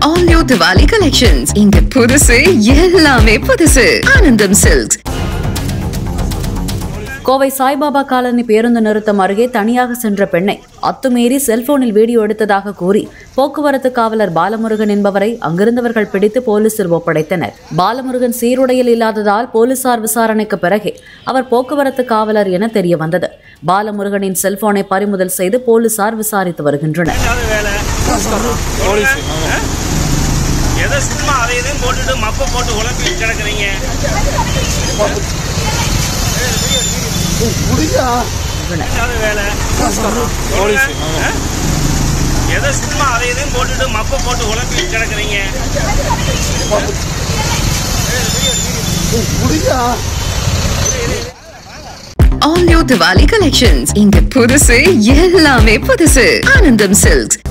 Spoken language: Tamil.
All new Diwali collections. இங்க புதுசு எல்லாமே புதுசு ஆனந்தம் சில்க்ஸ் கோவை சாய்பாபா காலனி பேருந்து நிறுத்தம் அருகே தனியாக சென்ற பெண்ணை அத்துமீறி செல்போனில் வீடியோ எடுத்ததாக கூறி போக்குவரத்து காவலர் பாலமுருகன் என்பவரை அங்கிருந்தவர்கள் பிடித்து போலீசில் ஒப்படைத்தனர் பாலமுருகன் சீருடையில் இல்லாததால் போலீசார் விசாரணைக்கு பிறகே அவர் போக்குவரத்து காவலர் என தெரிய வந்தது பாலமுருகனின் செல்போனை பறிமுதல் செய்து போலீசார் விசாரித்து வருகின்றனர் ஏதாவது வேலை ஆ? ஏதோ சும்மா அதை இதையும் போட்டுட்டு மப்ப போட்டு உழப்பி கிடக்குறீங்க ஏதாவது வேலை ஆ? ஏதோ சும்மா அதை இதையும் போட்டுட்டு மப்ப போட்டு உழப்பி கிடக்குறீங்க All new Diwali collections. இங்க புதுசு எல்லாமே புதுசு ஆனந்தம் சில்க்ஸ்